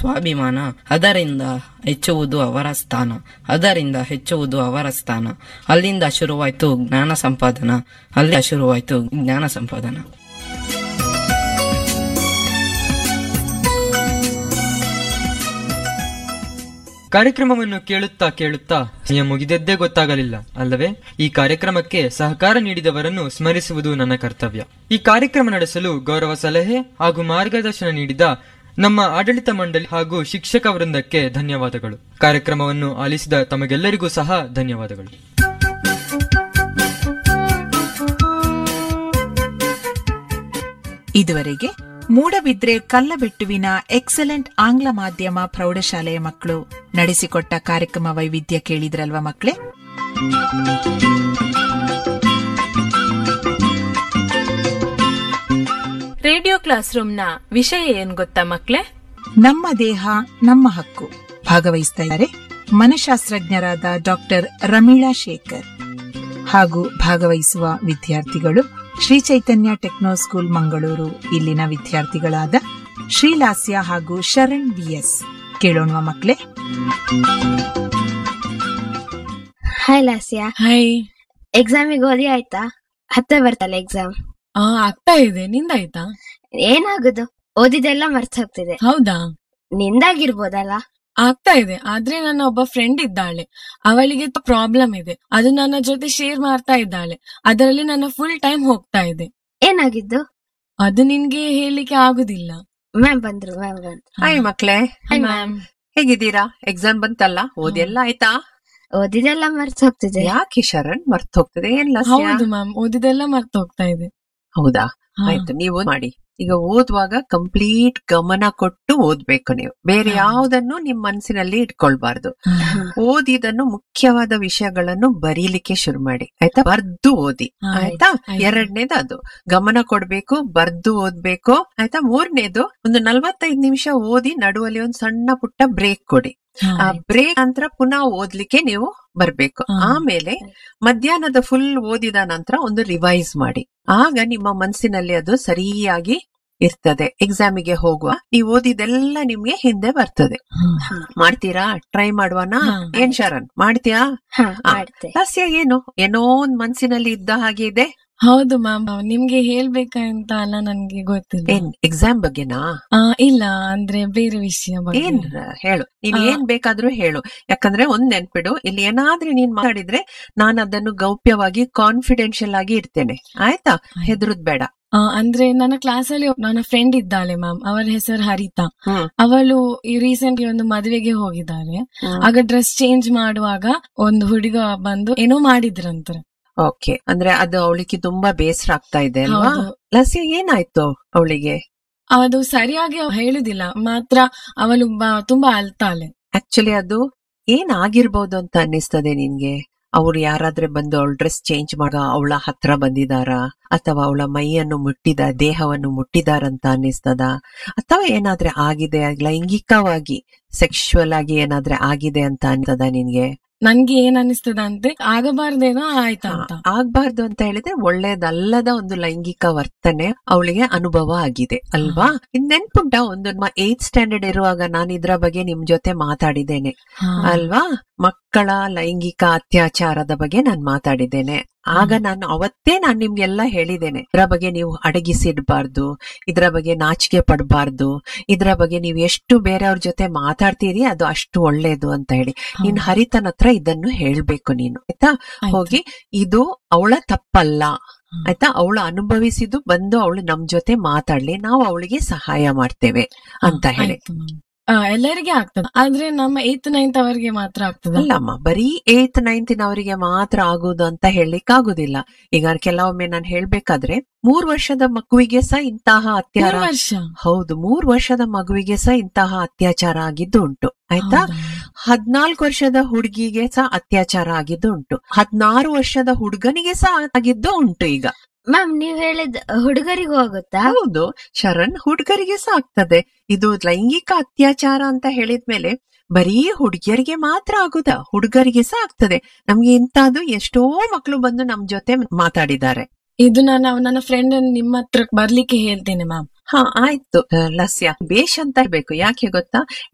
ಸ್ವಾಭಿಮಾನ ಅದರಿಂದ ಹೆಚ್ಚುವುದು ಅವರ ಸ್ಥಾನ ಅದರಿಂದ ಹೆಚ್ಚುವುದು ಅವರ ಸ್ಥಾನ ಅಲ್ಲಿಂದ ಶುರುವಾಯ್ತು ಜ್ಞಾನ ಸಂಪಾದನ ಅಲ್ಲಿ ಶುರುವಾಯ್ತು ಜ್ಞಾನ ಸಂಪಾದನ ಕಾರ್ಯಕ್ರಮವನ್ನು ಕೇಳುತ್ತಾ ಕೇಳುತ್ತಾ ಸಮಯ ಮುಗಿದದ್ದೇ ಗೊತ್ತಾಗಲಿಲ್ಲ ಅಲ್ಲವೇ ಈ ಕಾರ್ಯಕ್ರಮಕ್ಕೆ ಸಹಕಾರ ನೀಡಿದವರನ್ನು ಸ್ಮರಿಸುವುದು ನನ್ನ ಕರ್ತವ್ಯ ಈ ಕಾರ್ಯಕ್ರಮ ನಡೆಸಲು ಗೌರವ ಸಲಹೆ ಹಾಗೂ ಮಾರ್ಗದರ್ಶನ ನೀಡಿದ ನಮ್ಮ ಆಡಳಿತ ಮಂಡಳಿ ಹಾಗೂ ಶಿಕ್ಷಕ ವೃಂದಕ್ಕೆ ಧನ್ಯವಾದಗಳು ಕಾರ್ಯಕ್ರಮವನ್ನು ಆಲಿಸಿದ ತಮಗೆಲ್ಲರಿಗೂ ಸಹ ಧನ್ಯವಾದಗಳು ಇದುವರೆಗೆ ಮೂಡಬಿದ್ರೆ ಕಲ್ಲಬೆಟ್ಟುವಿನ ಎಕ್ಸಲೆಂಟ್ ಆಂಗ್ಲ ಮಾಧ್ಯಮ ಪ್ರೌಢಶಾಲೆಯ ಮಕ್ಕಳು ನಡೆಸಿಕೊಟ್ಟ ಕಾರ್ಯಕ್ರಮ ವೈವಿಧ್ಯ ಕೇಳಿದ್ರಲ್ವಾ ಮಕ್ಕಳೇ ರೇಡಿಯೋ ಕ್ಲಾಸ್ ರೂಮ್ನ ವಿಷಯ ಏನ್ ಗೊತ್ತಾ ಮಕ್ಳೇ ನಮ್ಮ ದೇಹ ನಮ್ಮ ಹಕ್ಕು ಭಾಗವಹಿಸ್ತಾ ಇದ್ದಾರೆ ಮನಶಾಸ್ತ್ರಜ್ಞರಾದ ಡಾಕ್ಟರ್ ರಮೀಳಾ ಶೇಖರ್ ಹಾಗೂ ಭಾಗವಹಿಸುವ ವಿದ್ಯಾರ್ಥಿಗಳು ಶ್ರೀ ಚೈತನ್ಯ ಟೆಕ್ನೋ ಸ್ಕೂಲ್ ಮಂಗಳೂರು ಇಲ್ಲಿನ ವಿದ್ಯಾರ್ಥಿಗಳಾದ ಶ್ರೀಲಾಸ್ಯ ಹಾಗೂ ಶರಣ್ ಬಿಎಸ್ ಕೇಳೋಣ ಮಕ್ಕಳೇ ಹಾಯ್ ಲಾಸ್ಯ ಹಾಯ್ ಎಕ್ಸಾಮಿಗೆ ಓದಿ ಆಯ್ತಾ ಹತ್ತೆ ಬರ್ತಲ್ಲ ಎಕ್ಸಾಮ್ ಆ ಆಗ್ತಾ ಇದೆ ನಿಂದಾಯ್ತಾ ಏನಾಗುದು ಓದಿದೆಲ್ಲ ಮರ್ತ್ ಹೋಗ್ತಿದೆ ಹೌದಾ ನಿಂದಾಗಿರ್ಬೋದಲ್ಲ ಆಗ್ತಾ ಇದೆ ಆದ್ರೆ ನನ್ನ ಒಬ್ಬ ಫ್ರೆಂಡ್ ಇದ್ದಾಳೆ ಅವಳಿಗೆ ಪ್ರಾಬ್ಲಮ್ ಇದೆ ಅದು ನನ್ನ ಜೊತೆ ಶೇರ್ ಮಾಡ್ತಾ ಇದ್ದಾಳೆ ಅದರಲ್ಲಿ ನನ್ನ ಫುಲ್ ಟೈಮ್ ಹೋಗ್ತಾ ಇದೆ ಏನಾಗಿದ್ದು ಅದು ನಿನ್ಗೆ ಹೇಳಲಿಕ್ಕೆ ಆಗುದಿಲ್ಲ ಮ್ಯಾಮ್ ಬಂದ್ರು ಮ್ಯಾಮ್ ಬಂದ್ರು ಹಾಯ್ ಮಕ್ಳೇ ಹಾಯ್ ಮ್ಯಾಮ್ ಹೇಗಿದ್ದೀರಾ ಎಕ್ಸಾಮ್ ಬಂತಲ್ಲ ಓದೆಲ್ಲ ಆಯ್ತಾ ಓದಿದೆಲ್ಲ ಮರ್ತ್ ಹೋಗ್ತಿದೆ ಯಾಕೆ ಶರಣ್ ಮರ್ತ್ ಹೋಗ್ತದೆ ಏನ್ ಲಸ್ಯ? ಹೌದು ಮ್ಯಾಮ್ ಓದಿದೆಲ್ಲ ಮರ್ತು ಹೋಗ್ತಾ ಇದೆ ಹೌದಾ ಹಾ. ಆಯ್ತು ನೀವು ಮಾಡಿ ಈಗ ಓದುವಾಗ ಕಂಪ್ಲೀಟ್ ಗಮನ ಕೊಟ್ಟು ಓದ್ಬೇಕು ನೀವು ಬೇರೆ ಹಾ. ಯಾವುದನ್ನು ನಿಮ್ ಮನಸ್ಸಿನಲ್ಲಿ ಇಟ್ಕೊಳ್ಬಾರ್ದು ಹಾ. ಓದಿದನ್ನು ಮುಖ್ಯವಾದ ವಿಷಯಗಳನ್ನು ಬರೀಲಿಕ್ಕೆ ಶುರು ಮಾಡಿ ಆಯ್ತಾ ಬರ್ದು ಓದಿ ಹಾ, ಆಯ್ತಾ ಆಯ್ತು. ಎರಡನೇದು ಅದು ಗಮನ ಕೊಡ್ಬೇಕು ಬರ್ದು ಓದ್ಬೇಕು ಆಯ್ತಾ ಮೂರನೇದು ಒಂದು ನಲ್ವತ್ತೈದು ನಿಮಿಷ ಓದಿ ನಡುವಲ್ಲಿ ಒಂದು ಸಣ್ಣ ಪುಟ್ಟ ಬ್ರೇಕ್ ಕೊಡಿ ಹಾ, ಆ ಬ್ರೇಕ್ ನಂತರ ಪುನಃ ಓದ್ಲಿಕ್ಕೆ ನೀವು ಬರ್ಬೇಕು ಹಾ. ಆಮೇಲೆ ಮಧ್ಯಾಹ್ನದ ಫುಲ್ ಓದಿದ ನಂತರ ಒಂದು ರಿವೈಸ್ ಮಾಡಿ ಆಗ ನಿಮ್ಮ ಮನಸ್ಸಿನಲ್ಲಿ ಅದು ಸರಿಯಾಗಿ ಇರ್ತದೆ ಎಕ್ಸಾಮಿಗೆ ಹೋಗುವ ನೀವು ಓದಿದೆಲ್ಲ ನಿಮ್ಗೆ ಹಿಂದೆ ಬರ್ತದೆ ಹಾ. ಮಾಡ್ತೀರಾ ಟ್ರೈ ಮಾಡುವನಾ ಹಾ. ಏನ್ ಶರಣ್ ಮಾಡ್ತೀಯಾ ಹಾ ಆ. ಮಾಡ್ತೆ ರಹಸ್ಯ ಏನು ಏನೋ ಒಂದ್ ಮನ್ಸಿನಲ್ಲಿ ಇದ್ದ ಹಾಗೆ ಇದೆ ಹೌದು ಮ್ಯಾಮ್ ನಿಮ್ಗೆ ಹೇಳ್ಬೇಕಂತ ಅಲ್ಲ ನನ್ಗೆ ಗೊತ್ತಿಲ್ಲ ಏನ್ ಎಕ್ಸಾಮ್ ಬಗ್ಗೆನಾ ಆ, ಇಲ್ಲ ಅಂದ್ರೆ ಬೇರೆ ವಿಷಯ ಬಗ್ಗೆ ಏನ್ ಹೇಳು ನೀನ್ ಆ. ಏನ್ ಬೇಕಾದ್ರೂ ಹೇಳು ಯಾಕಂದ್ರೆ ಒಂದ್ ನೆನ್ಪಿಡು ಇಲ್ಲಿ ಏನಾದ್ರೂ ನೀನ್ ಮಾತಾಡಿದ್ರೆ ನಾನು ಅದನ್ನು ಗೌಪ್ಯವಾಗಿ ಕಾನ್ಫಿಡೆನ್ಶಿಯಲ್ ಆಗಿ ಇಡ್ತೇನೆ ಆಯ್ತಾ ಹೆದರುದ್ ಬೇಡ ಆ, ಅಂದ್ರೆ ನನ್ನ ಕ್ಲಾಸಲ್ಲಿ ನನ್ನ ಫ್ರೆಂಡ್ ಇದ್ದಾಳೆ ಮ್ಯಾಮ್ ಅವಳ ಹೆಸರು ಹರಿತಾ ಹ್ಮ್. ಅವಳು ಈ ರೀಸೆಂಟ್ ಒಂದು ಮದುವೆಗೆ ಹೋಗಿದ್ದಾರೆ ಹ್ಮ್. ಆಗ ಡ್ರೆಸ್ ಚೇಂಜ್ ಮಾಡುವಾಗ ಒಂದು ಹುಡುಗ ಬಂದು ಏನೋ ಮಾಡಿದ್ರಂತೆ ಓಕೆ ಅಂದ್ರೆ ಅದು ಅವಳಿಗೆ ತುಂಬಾ ಬೇಸರ ಆಗ್ತಾ ಇದೆ ಅಲ್ವಾ ಹೌದು ಲಸಿ ಏನಾಯ್ತು ಅವಳಿಗೆ ಅದು ಸರಿಯಾಗಿ ಹೇಳುದಿಲ್ಲ ಮಾತ್ರ ಅವಳು ಬ- ತುಂಬಾ ಅಳ್ತಾಳೆ ಆಕ್ಚುಲಿ ಅದು ಏನಾಗಿರ್ಬೋದು ಅಂತ ಅನ್ನಿಸ್ತದೆ ನಿನ್ಗೆ ಅವ್ರು ಯಾರಾದ್ರೆ ಬಂದು ಅವಳ ಡ್ರೆಸ್ ಚೇಂಜ್ ಮಾಡ ಅವಳ ಹತ್ರ ಬಂದಿದಾರಾ ಅಥವಾ ಅವಳ ಮೈಯನ್ನು ಮುಟ್ಟಿದ ದೇಹವನ್ನು ಮುಟ್ಟಿದಾರಂತ ಅನ್ನಿಸ್ತದ ಅಥವಾ ಏನಾದ್ರೆ ಆಗಿದೆ ಲೈಂಗಿಕವಾಗಿ ಸೆಕ್ಷುವಲ್ ಆಗಿ ಏನಾದ್ರೆ ಆಗಿದೆ ಅಂತ ಅನ್ಸ್ತದ ನಿನ್ಗೆ ನನ್ಗೆ ಏನ್ ಅನಿಸ್ತದ ಅಂತೆ ಆಗಬಾರ್ದೇನೋ ಆಯ್ತಂತ ಆಗ್ಬಾರ್ದು ಅಂತ ಹೇಳಿದ್ರೆ ಒಳ್ಳೇದಲ್ಲದ ಒಂದು ಲೈಂಗಿಕ ವರ್ತನೆ ಅವಳಿಗೆ ಅನುಭವ ಆಗಿದೆ ಅಲ್ವಾ ಇನ್ ನೆನ್ಪುಂಟ ಒಂದು ಏತ್ ಸ್ಟ್ಯಾಂಡರ್ಡ್ ಇರುವಾಗ ನಾನು ಇದ್ರ ಬಗ್ಗೆ ನಿಮ್ ಜೊತೆ ಮಾತಾಡಿದ್ದೇನೆ ಹಾ. ಅಲ್ವಾ ಮಕ್ಕಳ ಲೈಂಗಿಕ ಅತ್ಯಾಚಾರದ ಬಗ್ಗೆ ನಾನು ಮಾತಾಡಿದ್ದೇನೆ ಆಗ ನಾನು ಅವತ್ತೇ ನಾನು ನಿಮ್ಗೆಲ್ಲ ಹೇಳಿದ್ದೇನೆ ಇದ್ರ ಬಗ್ಗೆ ನೀವು ಅಡಗಿಸಿಡ್ಬಾರ್ದು ಇದ್ರ ಬಗ್ಗೆ ನಾಚಿಕೆ ಪಡಬಾರ್ದು ಇದ್ರ ಬಗ್ಗೆ ನೀವು ಎಷ್ಟು ಬೇರೆಯವ್ರ ಜೊತೆ ಮಾತಾಡ್ತೀರಿ ಅದು ಅಷ್ಟು ಒಳ್ಳೇದು ಅಂತ ಹೇಳಿ ನೀನ್ ಹರಿತನ ಹತ್ರ ಇದನ್ನು ಹೇಳ್ಬೇಕು ನೀನು ಆಯ್ತಾ ಆಯ್ತು. ಹೋಗಿ ಇದು ಅವಳ ತಪ್ಪಲ್ಲ ಹ್ಮ್. ಆಯ್ತಾ ಅವಳು ಅನುಭವಿಸಿದ್ದು ಬಂದು ಅವಳು ನಮ್ ಜೊತೆ ಮಾತಾಡ್ಲಿ ನಾವು ಅವಳಿಗೆ ಸಹಾಯ ಮಾಡ್ತೇವೆ ಅಂತ ಹೇಳಿ ಆಯ್ತು ma'am. ಆ, ಎಲ್ಲರಿಗೆ ಆಗ್ತದೆ ಆದ್ರೆ ನಮ್ಮ ಏತ್ ನೈನ್ತ್ ಅವರಿಗೆ ಮಾತ್ರ ಆಗ್ತದ ಅಲ್ಲಮ್ಮ ಬರೀ ಏತ್ ನೈನ್ತಿನವರಿಗೆ ಮಾತ್ರ ಆಗುದು ಅಂತ ಹೇಳಲಿಕ್ಕೆ ಆಗುದಿಲ್ಲ ಈಗ ಕೆಲವೊಮ್ಮೆ ನಾನು ಹೇಳ್ಬೇಕಾದ್ರೆ ಮೂರ್ ವರ್ಷದ ಮಗುವಿಗೆ ಸಹ ಇಂತಹ ಅತ್ಯಾಚಾರ ಮೂರು ವರ್ಷ ಹೌದು ಮೂರ್ ವರ್ಷದ ಮಗುವಿಗೆ ಸಹ ಇಂತಹ ಅತ್ಯಾಚಾರ ಆಗಿದ್ದು ಉಂಟು ಆಯ್ತಾ ಹೌದಾ? ಹದ್ನಾಲ್ಕು ವರ್ಷದ ಹುಡುಗಿಗೆ ಸಹ ಅತ್ಯಾಚಾರ ಆಗಿದ್ದು ಉಂಟು ಹದ್ನಾರು ವರ್ಷದ ಹುಡುಗನಿಗೆ ಸಹ ಆಗಿದ್ದು ಉಂಟು ಈಗ ಮ್ಯಾಮ್ ನೀವ್ ಹೇಳಿದ್ ಹುಡುಗರಿಗೂ ಹೋಗುತ್ತಾ ಹೌದು ಶರಣ್ ಹುಡುಗರಿಗೆ ಸಹ ಆಗ್ತದೆ ಇದು ಲೈಂಗಿಕ ಅತ್ಯಾಚಾರ ಅಂತ ಹೇಳಿದ್ಮೇಲೆ ಬರೀ ಹುಡುಗಿಯರಿಗೆ ಮಾತ್ರ ಆಗುದ ಹುಡುಗರಿಗೆ ಸಹ ಆಗ್ತದೆ ನಮ್ಗೆ ಇಂತಹದ್ದು ಎಷ್ಟೋ ಮಕ್ಕಳು ಬಂದು ನಮ್ ಜೊತೆ ಮಾತಾಡಿದ್ದಾರೆ ಇದು ನಾನು ನನ್ನ ಫ್ರೆಂಡ್ ನಿಮ್ಮ ಹತ್ರ ಬರ್ಲಿಕ್ಕೆ ಹೇಳ್ತೇನೆ ಮ್ಯಾಮ್ ಹಾ ಆಯ್ತು ಆ, ಲಸ್ಯ ಬೇಷ್ ಅಂತ ಇರ್ಬೇಕು ಯಾಕೆ ಗೊತ್ತಾ